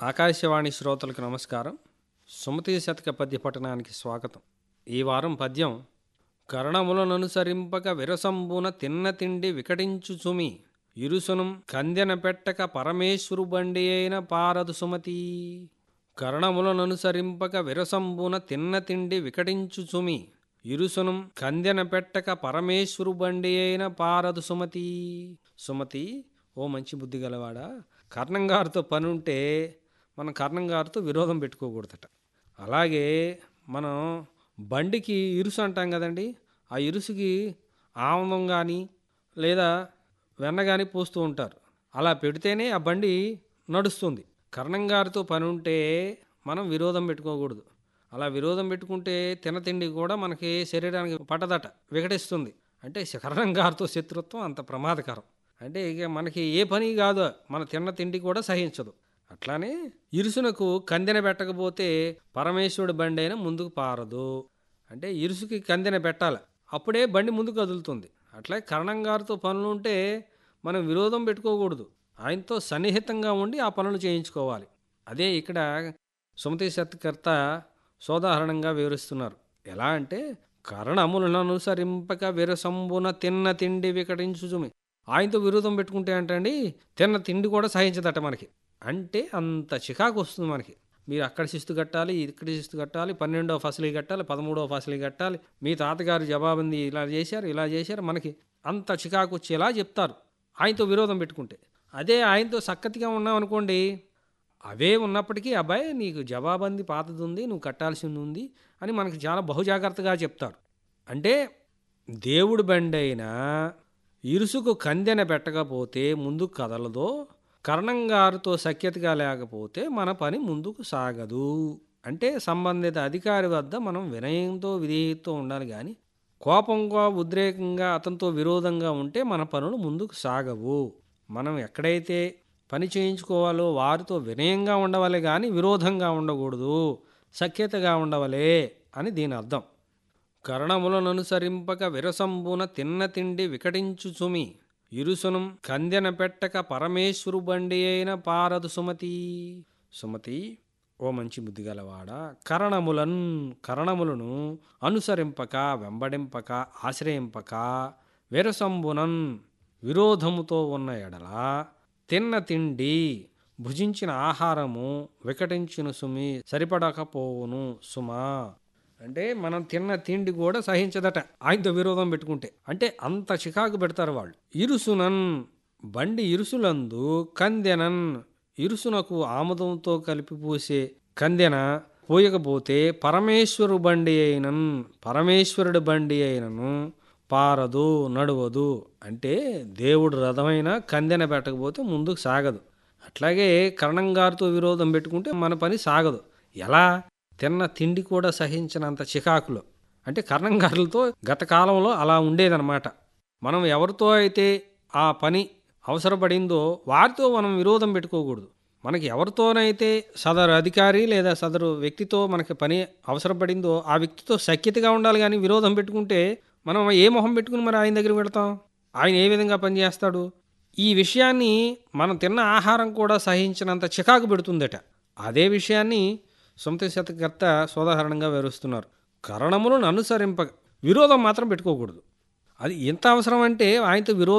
ఆకాశవాణి శ్రోతలకు నమస్కారం సుమతి శతక పద్య పఠనానికి స్వాగతం ఈ వారం పద్యం కరణములననుసరింపక విరసంబున తిన్న తిండి వికటించుచుమి ఇరుసునం కందెన పెట్టక పరమేశ్వరు బండి అయిన పారదు సుమతి కరణములననుసరింపక విరసంబున తిన్న తిండి వికటించుచుమి ఇరుసునం కందెన పెట్టక పరమేశ్వరు బండి అయిన పారదు సుమతి సుమతి ఓ మంచి బుద్ధి గలవాడా కర్ణం గారితో పని ఉంటే మనం కర్ణం గారితో విరోధం పెట్టుకోకూడదట అలాగే మనం బండికి ఇరుసు అంటాం కదండి ఆ ఇరుసుకి ఆనందం కానీ లేదా వెన్న కానీ పోస్తూ ఉంటారు అలా పెడితేనే ఆ బండి నడుస్తుంది కర్ణం గారితో పని ఉంటే మనం విరోధం పెట్టుకోకూడదు అలా విరోధం పెట్టుకుంటే తినతిండి కూడా మనకి శరీరానికి పట్టదట వికటిస్తుంది అంటే కర్ణం గారితో శత్రుత్వం అంత ప్రమాదకరం అంటే ఇక మనకి ఏ పని కాదు మన తిన్న తిండి కూడా సహించదు అట్లానే ఇరుసునకు కందెన పెట్టకపోతే పరమేశ్వరుడు బండి అయినా ముందుకు పారదు అంటే ఇరుసుకి కందెన పెట్టాలి అప్పుడే బండి ముందుకు కదులుతుంది అట్లా కరణం గారితో పనులు ఉంటే మనం విరోధం పెట్టుకోకూడదు ఆయనతో సన్నిహితంగా ఉండి ఆ పనులు చేయించుకోవాలి అదే ఇక్కడ సుమతి సత్కర్త సోదాహరణంగా వివరిస్తున్నారు ఎలా అంటే కరణములను అనుసరింపక విరసంబున తిన్న తిండి వికటించుచుమి ఆయనతో విరోధం పెట్టుకుంటే అంటండి తిన్న తిండి కూడా సహించదట మనకి అంటే అంత చికాకు వస్తుంది మనకి మీరు అక్కడ శిస్తు కట్టాలి ఇక్కడ శిస్తు కట్టాలి పన్నెండవ ఫసలి కట్టాలి పదమూడవ ఫసలి కట్టాలి మీ తాతగారు జవాబుంది ఇలా చేశారు ఇలా చేశారు మనకి అంత చికాకు వచ్చేలా చెప్తారు ఆయనతో విరోధం పెట్టుకుంటే అదే ఆయనతో సక్కతిగా ఉన్నాం అనుకోండి అవే ఉన్నప్పటికీ అబ్బాయి నీకు జవాబంది పాతది ఉంది నువ్వు కట్టాల్సింది ఉంది అని మనకి చాలా బహుజాగ్రత్తగా చెప్తారు అంటే దేవుడి బండి అయినా ఇరుసుకు కందెన పెట్టకపోతే ముందుకు కదలదో కర్ణంగారితో సఖ్యతగా లేకపోతే మన పని ముందుకు సాగదు అంటే సంబంధిత అధికారి వద్ద మనం వినయంతో విధేయతతో ఉండాలి కానీ కోపంగా ఉద్రేకంగా అతనితో విరోధంగా ఉంటే మన పనులు ముందుకు సాగవు మనం ఎక్కడైతే పని చేయించుకోవాలో వారితో వినయంగా ఉండవలే కానీ విరోధంగా ఉండకూడదు సఖ్యతగా ఉండవలే అని దీని అర్థం కరణములననుసరింపక విరసంబున తిన్న తిండి వికటించుచుమి ఇరుసునం కందెన పెట్టక పరమేశ్వరు బండి అయిన పారదు సుమతి సుమతి ఓ మంచి బుద్ధిగలవాడా కరణములన్ కరణములను అనుసరింపక వెంబడింపక ఆశ్రయింపక విరసంబునన్ విరోధముతో ఉన్న ఎడల తిన్న తిండి భుజించిన ఆహారము వికటించిన సుమి సరిపడకపోవును సుమా అంటే మనం తిన్న తిండి కూడా సహించదట ఆయనతో విరోధం పెట్టుకుంటే అంటే అంత చికాకు పెడతారు వాళ్ళు ఇరుసునన్ బండి ఇరుసులందు కందెనన్ ఇరుసునకు ఆముదంతో కలిపి పూసే కందెన పోయకపోతే పరమేశ్వరు బండి అయినన్ పరమేశ్వరుడి బండి అయినను పారదు నడవదు అంటే దేవుడు రథమైన కందెన పెట్టకపోతే ముందుకు సాగదు అట్లాగే కరణం గారితో విరోధం పెట్టుకుంటే మన పని సాగదు ఎలా తిన్న తిండి కూడా సహించినంత చికాకులో అంటే కర్ణంగారులతో గత కాలంలో అలా ఉండేదన్నమాట మనం ఎవరితో అయితే ఆ పని అవసరపడిందో వారితో మనం విరోధం పెట్టుకోకూడదు మనకి ఎవరితోనైతే సదరు అధికారి లేదా సదరు వ్యక్తితో మనకి పని అవసరపడిందో ఆ వ్యక్తితో సఖ్యతగా ఉండాలి కానీ విరోధం పెట్టుకుంటే మనం ఏ మొహం పెట్టుకుని మరి ఆయన దగ్గరికి వెళతాం ఆయన ఏ విధంగా పనిచేస్తాడు ఈ విషయాన్ని మనం తిన్న ఆహారం కూడా సహించినంత చికాకు పెడుతుందట అదే విషయాన్ని సొంత శతకర్త సోదాహరణంగా వివరిస్తున్నారు కరణములను అనుసరింప విరోధం మాత్రం పెట్టుకోకూడదు అది ఎంత అవసరం అంటే ఆయనతో విరోధం